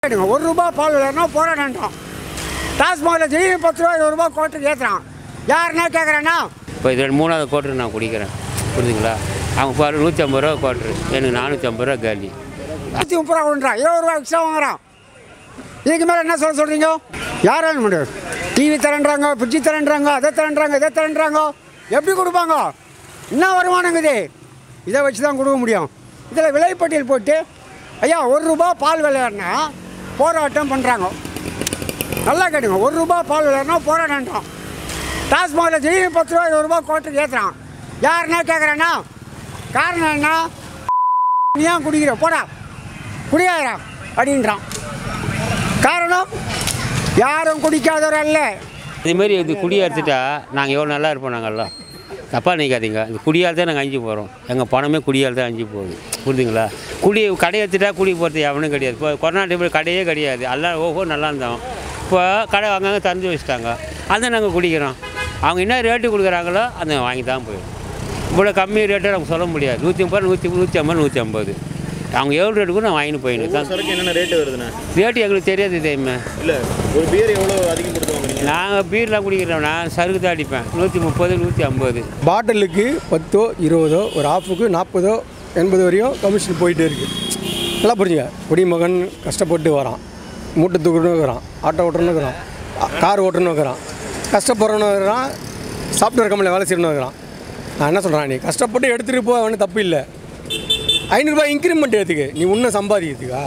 கேட்டுங்க ஒரு ரூபா பால் விளையாடுனா போராடன்றோம் டாஸ்மாகில் திடீர்னு பத்து ரூபா இருபது ரூபா கோட்டுக்கு ஏற்றுறான் யாருன்னா கேட்குறேன்னா இப்போ இது ரெண்டு மூணாவது கோட்ரு நான் குடிக்கிறேன் புரியுதுங்களா அவங்க பாரு நூற்றி ஐம்பது ரூபா கோட்ரு எனக்கு நானூற்றி ஐம்பது ரூபா காலி நூற்றி முப்பது ரூபா கொண்டுறான் இருபது ரூபா எக்ஸ்ட்ரா வாங்குறான் இதுக்கு மேலே என்ன சொல்ல சொல்கிறீங்க யாரால முடியும் டிவி தரேன்றாங்க ஃப்ரிட்ஜு தரேன்றாங்க அதை தரேன்றாங்க இதை தரேன்றாங்க எப்படி கொடுப்பாங்க என்ன வருமானங்குது இதை வச்சு தான் கொடுக்க முடியும் இதில் விலைப்பட்டியல் போட்டு ஐயா ஒரு ரூபா பால் விளையாடினா போராட்டம் பண்ணுறாங்க நல்லா கேட்டுங்க ஒரு ரூபா பால் விளையாடினா போராடன்றோம் டாஸ்மாகில் திடீர்னு பத்து ரூபா இருபது ரூபா கோட்டுக்கு ஏற்றுறான் யாருன்னா கேட்குறேன்னா காரணம் என்ன நீ ஏன் குடிக்கிற போடா குடியாயிரா அப்படின்றான் காரணம் யாரும் குடிக்காதவர் அல்ல இதேமாரி இது குடியை எடுத்துட்டா நாங்கள் எவ்வளோ நல்லா இருப்போம் நாங்கள்லாம் தப்பாக நினைக்காதீங்க இந்த குடியால் தான் நாங்கள் அஞ்சு போகிறோம் எங்கள் பணமே குடியால் தான் அஞ்சு போகுது புரியுதுங்களா குடி கடை எடுத்துட்டா குடி போகிறது எவனும் கிடையாது இப்போ கொரோனா டைமில் கடையே கிடையாது எல்லாம் ஓஹோ நல்லா இருந்தோம் இப்போ கடை அங்கங்கே திறந்து வச்சுட்டாங்க அதை நாங்கள் குடிக்கிறோம் அவங்க என்ன ரேட்டு கொடுக்குறாங்களோ அதை வாங்கி தான் போயிடும் இவ்வளோ கம்மி ரேட்டை நம்ம சொல்ல முடியாது நூற்றி முப்பது நூற்றி நூற்றி ஐம்பது நூற்றி ஐம்பது அவங்க எவ்வளோ ரேட்டுக்கு நான் வாங்கிட்டு போயின்னு தான் சரக்கு என்னென்ன ரேட்டு வருதுண்ணே ரேட்டு எங்களுக்கு தெரியாது தெரியுமே இல்லை ஒரு பியர் எவ்வளோ அதிகம் கொடுத்து வாங்குறீங்க நாங்கள் பீர்லாம் குடிக்கிறோம் நான் சருக்கு தான் அடிப்பேன் நூற்றி முப்பது நூற்றி ஐம்பது பாட்டிலுக்கு பத்தோ இருபதோ ஒரு ஆஃபுக்கு நாற்பதோ எண்பது வரையும் கமிஷன் போயிட்டே இருக்குது நல்லா புரிஞ்சுங்க குடிமகன் கஷ்டப்பட்டு வரான் மூட்டை தூக்குறன்னு இருக்கிறான் ஆட்டோ ஓட்டுறன்னு இருக்கிறான் அ- கார் ஓட்டுறன்னு இருக்கிறான் கஷ்டப்படுறவனு இருக்கிறான் சாஃப்ட்வேர் கம்பெனியில் வேலை செய்யணும் இருக்கிறான் நான் என்ன சொல்கிறேன் நீ கஷ்டப்பட்டு எடுத்துகிட்டு போ அவனு தப்பு இல்லை ஐநூறுரூபா இன்க்ரிமெண்ட் எடுத்துக்கு நீ உன்னை சம்பாதிக்கிறதுக்கா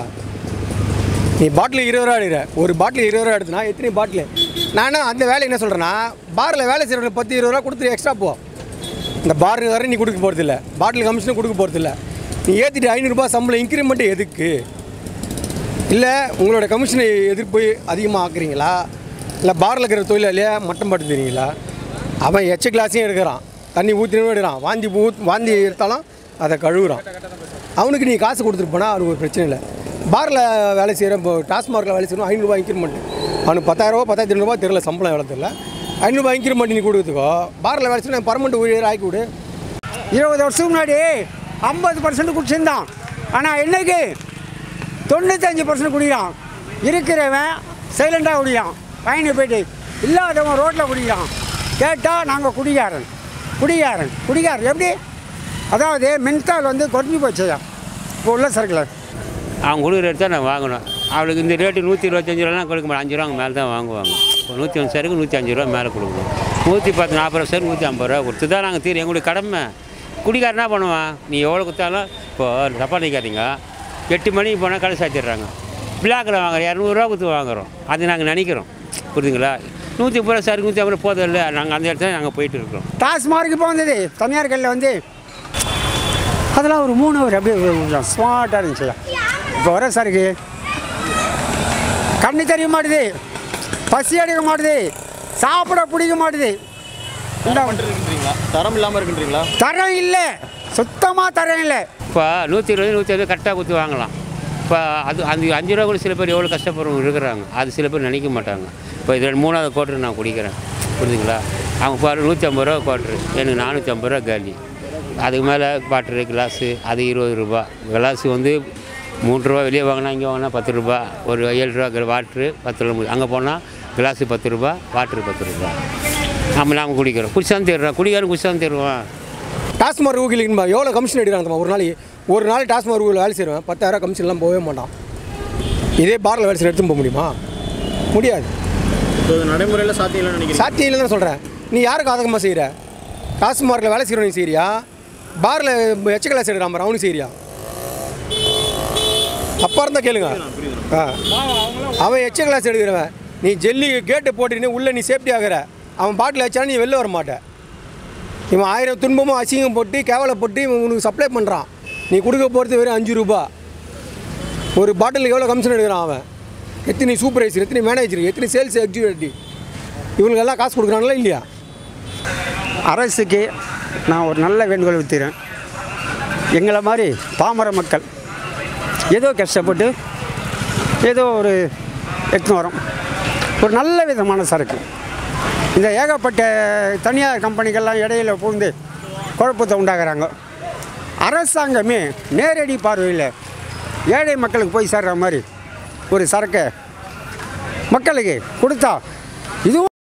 நீ பாட்டில் இருபது ரூபா எடுக்கிற ஒரு பாட்டில் இருபது ரூபா எடுத்துனா எத்தனை பாட்டில் நான் என்ன அந்த வேலை என்ன சொல்கிறேன்னா பாரில் வேலை செய்கிறவங்க பத்து இருபது ரூபா கொடுத்துட்டு எக்ஸ்ட்ரா போ இந்த பார் வரை நீ கொடுக்க போகிறதில்ல பாட்டில் கமிஷனும் கொடுக்க போகிறதில்ல நீ ஏற்றிட்டு ஐநூறுரூபா சம்பளம் இன்க்ரிமெண்ட்டு எதுக்கு இல்லை உங்களோட கமிஷனை எதிர்ப்பு அதிகமாக ஆக்குறீங்களா இல்லை பாரில் இருக்கிற தொழிலாளியே மட்டம் பட்டு தெரியுங்களா அவன் எச்ச கிளாஸையும் எடுக்கிறான் தண்ணி ஊற்றினு எடுக்கிறான் வாந்தி ஊத் வாந்தி எடுத்தாலும் அதை கழுவுறான் அவனுக்கு நீ காசு கொடுத்துட்டு போனால் அவனுக்கு ஒரு பிரச்சனை இல்லை பாரில் வேலை செய்கிற இப்போ டாஸ்மார்க்கில் வேலை செய்யணும் ஐநூறுரூவா இன்க்ரிமெண்ட் அவனுக்கு பத்தாயிரரூபா பத்தாயிரத்தி ஐநூறுபா தெரியல சம்பளம் எவ்வளோ தெரியல ஐநூறுரூபா இன்க்ரிமெண்ட் நீ கொடுக்குறதுக்கோ பாரில் வேலை செய்யணும் பர்மனெண்ட் ஊழியர் ஆக்கி விடு இருபது வருஷம் முன்னாடி ஐம்பது பர்சன்ட் குடிச்சிருந்தான் ஆனால் இன்னைக்கு தொண்ணூத்தஞ்சு பர்சன்ட் குடிக்கிறான் இருக்கிறவன் சைலண்டாக குடிக்கிறான் பயணி போயிட்டு இல்லாதவன் ரோட்டில் குடிக்கிறான் கேட்டால் நாங்கள் குடிகாரன் குடிகாரன் குடிகாரன் எப்படி அதாவது மின்தால் வந்து குறைஞ்சி போச்சுயா இப்போ உள்ள சரக்கில் அவங்க கொடுக்குற ரேட்டு தான் நான் வாங்கணும் அவளுக்கு இந்த ரேட்டு நூற்றி இருபத்தஞ்சு ரூபாலாம் கொடுக்க மாட்டேன் அஞ்சு ரூபா மேலே தான் வாங்குவாங்க இப்போ நூற்றி அஞ்சு சருக்கு நூற்றி அஞ்சு ரூபா மேலே கொடுக்கணும் நூற்றி பத்து நாற்பது ரூபா சருக்கு நூற்றி ஐம்பது ரூபா கொடுத்து தான் நாங்கள் தீரும் எங்களுடைய கடமை குடிக்காரன் என்ன பண்ணுவான் நீ எவ்வளோ கொடுத்தாலும் இப்போது தப்பாக நினைக்காதீங்க எட்டு மணிக்கு போனால் கடை சாத்திடுறாங்க பிளாக்கில் வாங்குறோம் இரநூறுவா கொடுத்து வாங்குறோம் அது நாங்கள் நினைக்கிறோம் புரியுதுங்களா நூற்றி முப்பது ரூபா சருக்கு நூற்றி ஐம்பது ரூபா போதும் இல்லை நாங்கள் அந்த இடத்துல நாங்கள் போயிட்டு இருக்கிறோம் டாஸ்மார்க் இப்போ வந்தது தனியார் கல்லில் வந்து அதெல்லாம் ஒரு மூணு ஒரு அப்படியே ஸ்மார்ட்டாக இருந்துச்சு இப்போ வர சரக்கு கண்ணு தெரிய மாட்டுது பசி அடிக்க மாட்டுது சாப்பிட பிடிக்க மாட்டுது இந்த இருக்குன்றீங்களா தரம் இல்லாமல் இருக்குன்றீங்களா தரம் இல்லை சுத்தமாக தரம் இல்லை இப்போ நூற்றி இருபது நூற்றி அறுபது கரெக்டாக கொடுத்து வாங்கலாம் இப்போ அது அந்த அஞ்சு ரூபா கூட சில பேர் எவ்வளோ கஷ்டப்படுறவங்க இருக்கிறாங்க அது சில பேர் நினைக்க மாட்டாங்க இப்போ இது ரெண்டு மூணாவது கோட்ரு நான் குடிக்கிறேன் புரியுதுங்களா அவங்க பாரு நூற்றி ஐம்பது ரூபா கோட்ரு எனக்கு நானூற்றி ஐம்பது ரூபா காலி அதுக்கு மேலே பாட்ரு கிளாஸு அது இருபது ரூபா கிளாஸு வந்து மூன்று ரூபா வெளியே வாங்கினா இங்கே வாங்கினா பத்து ரூபா ஒரு ஏழு ரூபா வாட்ரு பத்து ரூபா அங்கே போனால் கிளாஸு பத்து ரூபா வாட்ரு பத்து ரூபா நம்ம நாம குடிக்கிறோம் குடிச்சான் தருவோம் குடிக்காரன் குடிச்சான் தருவான் டாஸ்மார்க் ஊக்கிலிங்கம்மா எவ்வளோ கமிஷன் எடுக்கிறாங்க தெரியுமா? ஒரு நாளைக்கு ஒரு நாள் டாஸ்மார்க் ஊரில் வேலை செய்வேன் பத்தாயிரம் கமிஷன்லாம் போகவே மாட்டான் இதே பாரில் வேலை செய்ய எடுத்துன்னு போக முடியுமா முடியாது இப்போ இது நடைமுறையில் சாத்தியம் இல்லைன்னு நினைக்கிறீங்க சாத்தியம் இல்லைன்னு சொல்கிறேன் நீ யாருக்கு ஆதகமாக செய்கிற டாஸ்மார்க்கில் வேலை செய்கிறவன் நீ செய்கிறியா பாரில் எச்ச கிளாஸ் எடுக்கிறான் பாரு, அவனுக்கு செய்கிறியா அப்பா இருந்தால் கேளுங்க ஆ அவன் எச்ச கிளாஸ் எடுக்கிறவன் நீ ஜெல்லி கேட்டு போட்டுன்னு உள்ளே நீ சேஃப்டி ஆகிற அவன் பாட்டில் வச்சாலும் நீ வெளில வர மாட்ட இவன் ஆயிரம் துன்பமும் அசிங்கம் போட்டு கேவலப்பட்டு இவன் உனக்கு சப்ளை பண்ணுறான் நீ கொடுக்க போகிறது வெறும் அஞ்சு ரூபா ஒரு பாட்டிலுக்கு எவ்வளோ கமிஷன் எடுக்கிறான் அவன் எத்தனை சூப்பர்வைசர் எத்தனை மேனேஜர் எத்தனை சேல்ஸ் எக்ஸிக்யூட்டிவ் இவனுக்கெல்லாம் காசு கொடுக்குறாங்களா இல்லையா அரசுக்கு நான் ஒரு நல்ல வேண்டுகோள் வித்துறேன் எங்களை மாதிரி பாமர மக்கள் ஏதோ கஷ்டப்பட்டு ஏதோ ஒரு எடுத்துன்னு வரோம் ஒரு நல்ல விதமான சரக்கு இந்த ஏகப்பட்ட தனியார் கம்பெனிகள்லாம் இடையில புகுந்து குழப்பத்தை உண்டாக்குறாங்க அரசாங்கமே நேரடி பார்வையில் ஏழை மக்களுக்கு போய் சேர்ற மாதிரி ஒரு சரக்கு மக்களுக்கு கொடுத்தா இதுவும்